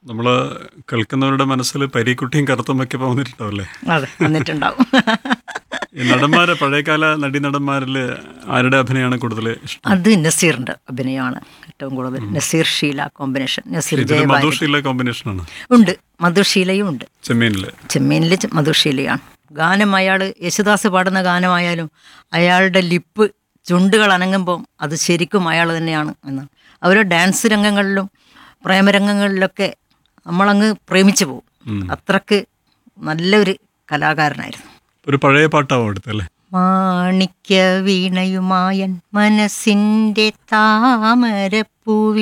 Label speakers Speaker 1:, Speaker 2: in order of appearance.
Speaker 1: നമ്മൾ കേൾക്കുന്നവരുടെ മനസ്സിൽ പരീക്കുട്ടിയും കറുത്തുമൊക്കെ വന്നിട്ടുണ്ടാവില്ലേ
Speaker 2: അതെ വന്നിട്ടുണ്ടാവും
Speaker 1: ഈ നടന്മാരെ പഴയകാല നടീനടന്മാരിൽ ആരുടെ അഭിനയമാണ് കൂടുതൽ ഇഷ്ടം
Speaker 2: അത് നസീറിന്റെ അഭിനയമാണ് ഏറ്റവും കൂടുതൽ നസീർ ഷീല കോമ്പിനേഷൻ നസീർ
Speaker 1: ഇതിൽ
Speaker 2: ജയബാലി
Speaker 1: മധുഷീല കോമ്പിനേഷനാണ്
Speaker 2: ഉണ്ട് മധുഷീലയും ഉണ്ട്
Speaker 1: ചെമ്മീനിൽ
Speaker 2: ചെമ്മീനിൽ മധുഷീലയാണ് ഗാനം അയാൾ യേശുദാസ് പാടുന്ന ഗാനമായാലും അയാളുടെ ലിപ്പ് ചുണ്ടുകൾ അനങ്ങുമ്പോൾ അത് ശരിക്കും അയാൾ തന്നെയാണ് എന്നാണ് അവരുടെ ഡാൻസ് രംഗങ്ങളിലും പ്രേമരംഗങ്ങളിലൊക്കെ നമ്മളങ്ങ് പ്രേമിച്ചു പോകും അത്രക്ക് നല്ലൊരു കലാകാരനായിരുന്നു
Speaker 1: ഒരു പഴയ പാട്ടാവും അടുത്തല്ലേ
Speaker 2: മാണിക്യ വീണയുമായൻ മനസ്സിൻ്റെ താമരപ്പൂവി